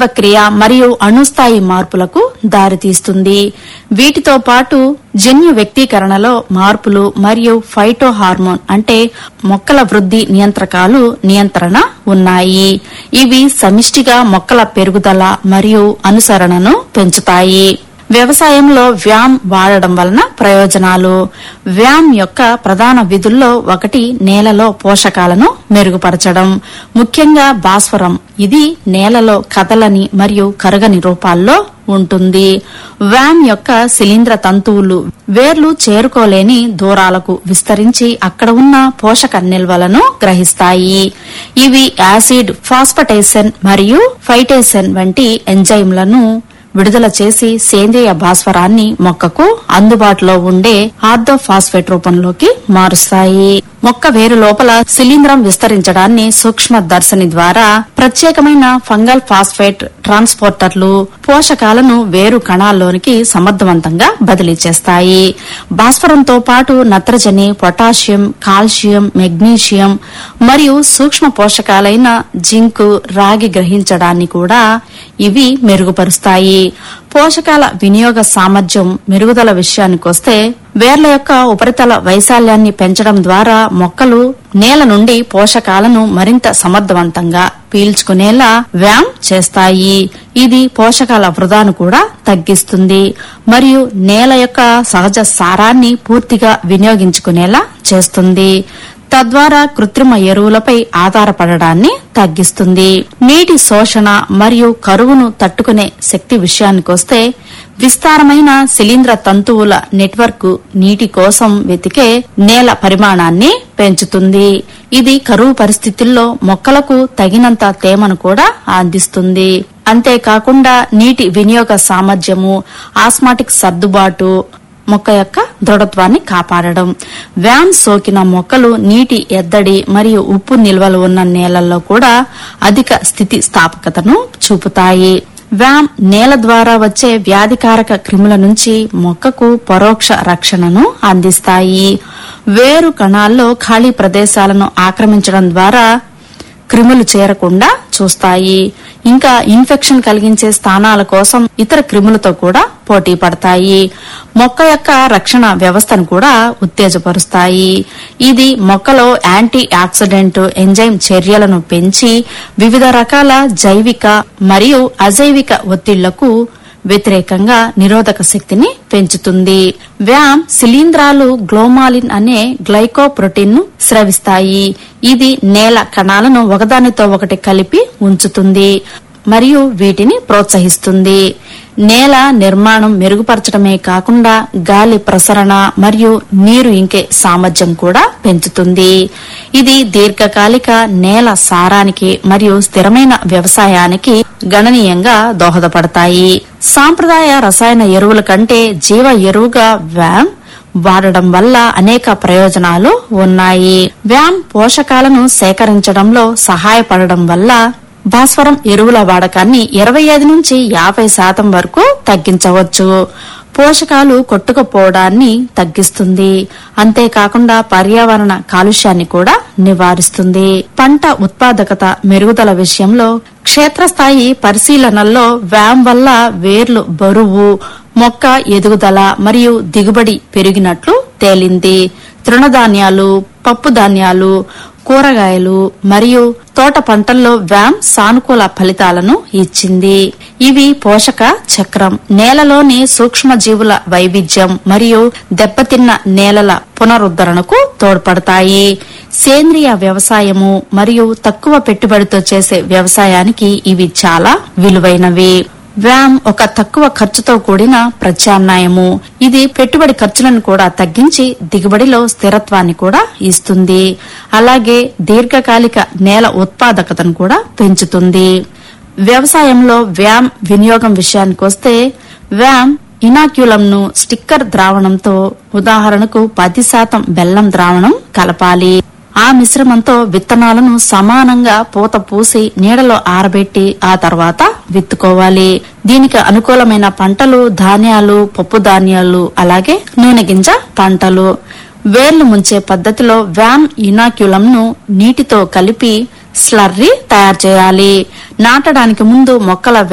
జీవక్రియ మరియు అణుస్థాయి మార్పులకు దారితీస్తుంది వీటితో పాటు జన్యు వ్యక్తీకరణలో మార్పులు మరియు ఫైటో హార్మోన్ అంటే మొక్కల వృద్ధి నియంత్రకాలు నియంత్రణ ఉన్నాయి ఇవి సమిష్టిగా మొక్కల పెరుగుదల మరియు అనుసరణను పెంచుతాయి వ్యవసాయంలో వ్యామ్ వాడడం వలన ప్రయోజనాలు వ్యామ్ యొక్క ప్రధాన విధుల్లో ఒకటి నేలలో పోషకాలను మెరుగుపరచడం ముఖ్యంగా భాస్వరం ఇది నేలలో కదలని మరియు కరగని రూపాల్లో ఉంటుంది వ్యామ్ యొక్క శిలీంద్ర తంతువులు వేర్లు చేరుకోలేని దూరాలకు విస్తరించి అక్కడ ఉన్న పోషక నిల్వలను గ్రహిస్తాయి ఇవి యాసిడ్ ఫాస్ఫటేసన్ మరియు ఫైటేసన్ వంటి ఎంజైమ్లను విడుదల చేసి సేంద్రియ భాస్వరాన్ని మొక్కకు అందుబాటులో ఉండే ఆర్థోఫాస్ఫేట్ రూపంలోకి మారుస్తాయి మొక్క వేరు లోపల శిలీంద్రం విస్తరించడాన్ని సూక్ష్మ దర్శని ద్వారా ప్రత్యేకమైన ఫంగల్ ఫాస్ఫేట్ ట్రాన్స్పోర్టర్లు పోషకాలను వేరు కణాల్లోనికి సమర్థవంతంగా బదిలీ చేస్తాయి భాస్వరంతో పాటు నత్రజని పొటాషియం కాల్షియం మెగ్నీషియం మరియు సూక్ష్మ పోషకాలైన జింక్ రాగి గ్రహించడాన్ని కూడా ఇవి మెరుగుపరుస్తాయి పోషకాల వినియోగ సామర్థ్యం మెరుగుదల విషయానికొస్తే వేర్ల యొక్క ఉపరితల వైశాల్యాన్ని పెంచడం ద్వారా మొక్కలు నేల నుండి పోషకాలను మరింత సమర్థవంతంగా పీల్చుకునేలా వ్యామ్ చేస్తాయి ఇది పోషకాల వృధాను కూడా తగ్గిస్తుంది మరియు నేల యొక్క సహజ సారాన్ని పూర్తిగా వినియోగించుకునేలా చేస్తుంది తద్వారా కృత్రిమ ఎరువులపై ఆధారపడడాన్ని తగ్గిస్తుంది నీటి శోషణ మరియు కరువును తట్టుకునే శక్తి విషయానికొస్తే విస్తారమైన శిలీంద్ర తంతువుల నెట్వర్క్ నీటి కోసం వెతికే నేల పరిమాణాన్ని పెంచుతుంది ఇది కరువు పరిస్థితుల్లో మొక్కలకు తగినంత తేమను కూడా అందిస్తుంది అంతేకాకుండా నీటి వినియోగ సామర్థ్యము ఆస్మాటిక్ సర్దుబాటు మొక్క యొక్క దృఢత్వాన్ని కాపాడడం వ్యామ్ సోకిన మొక్కలు నీటి ఎద్దడి మరియు ఉప్పు నిల్వలు ఉన్న నేలల్లో కూడా అధిక స్థితి స్థాపకతను చూపుతాయి వ్యామ్ నేల ద్వారా వచ్చే వ్యాధికారక క్రిముల నుంచి మొక్కకు పరోక్ష రక్షణను అందిస్తాయి వేరు కణాల్లో ఖాళీ ప్రదేశాలను ఆక్రమించడం ద్వారా క్రిములు చేరకుండా చూస్తాయి ఇంకా ఇన్ఫెక్షన్ కలిగించే స్థానాల కోసం ఇతర క్రిములతో కూడా పోటీ పడతాయి మొక్క యొక్క రక్షణ వ్యవస్థను కూడా ఉత్తేజపరుస్తాయి ఇది మొక్కలో యాంటీ ఆక్సిడెంట్ ఎంజైమ్ చర్యలను పెంచి వివిధ రకాల జైవిక మరియు అజైవిక ఒత్తిళ్లకు వ్యతిరేకంగా నిరోధక శక్తిని పెంచుతుంది వ్యామ్ శిలీంధ్రాలు గ్లోమాలిన్ అనే గ్లైకోప్రోటీన్ ను స్రవిస్తాయి ఇది నేల కణాలను ఒకదానితో ఒకటి కలిపి ఉంచుతుంది మరియు వీటిని ప్రోత్సహిస్తుంది నేల నిర్మాణం మెరుగుపరచడమే కాకుండా గాలి ప్రసరణ మరియు నీరు ఇంకే సామర్థ్యం కూడా పెంచుతుంది ఇది దీర్ఘకాలిక నేల సారానికి మరియు స్థిరమైన వ్యవసాయానికి గణనీయంగా దోహదపడతాయి సాంప్రదాయ రసాయన ఎరువుల కంటే జీవ ఎరువుగా వ్యామ్ వాడడం వల్ల అనేక ప్రయోజనాలు ఉన్నాయి వ్యామ్ పోషకాలను సేకరించడంలో సహాయపడడం వల్ల భాస్వరం ఎరువుల వాడకాన్ని ఇరవై ఐదు నుంచి యాభై శాతం వరకు తగ్గించవచ్చు పోషకాలు కొట్టుకుపోవడాన్ని తగ్గిస్తుంది అంతేకాకుండా పర్యావరణ కాలుష్యాన్ని కూడా నివారిస్తుంది పంట ఉత్పాదకత మెరుగుదల విషయంలో క్షేత్రస్థాయి పరిశీలనల్లో వ్యామ్ వల్ల వేర్లు బరువు మొక్క ఎదుగుదల మరియు దిగుబడి పెరిగినట్లు తేలింది తృణధాన్యాలు పప్పు ధాన్యాలు కూరగాయలు మరియు తోట పంటల్లో వ్యామ్ సానుకూల ఫలితాలను ఇచ్చింది ఇవి పోషక చక్రం నేలలోని సూక్ష్మజీవుల వైవిధ్యం మరియు దెబ్బతిన్న నేలల పునరుద్ధరణకు తోడ్పడతాయి సేంద్రియ వ్యవసాయము మరియు తక్కువ పెట్టుబడితో చేసే వ్యవసాయానికి ఇవి చాలా విలువైనవి వ్యామ్ ఒక తక్కువ ఖర్చుతో కూడిన ప్రత్యామ్నాయము ఇది పెట్టుబడి ఖర్చులను కూడా తగ్గించి దిగుబడిలో స్థిరత్వాన్ని కూడా ఇస్తుంది అలాగే దీర్ఘకాలిక నేల ఉత్పాదకతను కూడా పెంచుతుంది వ్యవసాయంలో వ్యామ్ వినియోగం విషయానికొస్తే వ్యామ్ ఇనాక్యులం ను స్టిక్కర్ ద్రావణంతో ఉదాహరణకు పది శాతం బెల్లం ద్రావణం కలపాలి ఆ మిశ్రమంతో విత్తనాలను సమానంగా పూత పూసి నీడలో ఆరబెట్టి ఆ తర్వాత విత్తుకోవాలి దీనికి అనుకూలమైన పంటలు ధాన్యాలు పప్పు ధాన్యాలు అలాగే నూనె గింజ పంటలు వేర్లు ముంచే పద్ధతిలో వ్యామ్ ఇనాక్యులం ను నీటితో కలిపి స్లర్రీ తయారు చేయాలి నాటడానికి ముందు మొక్కల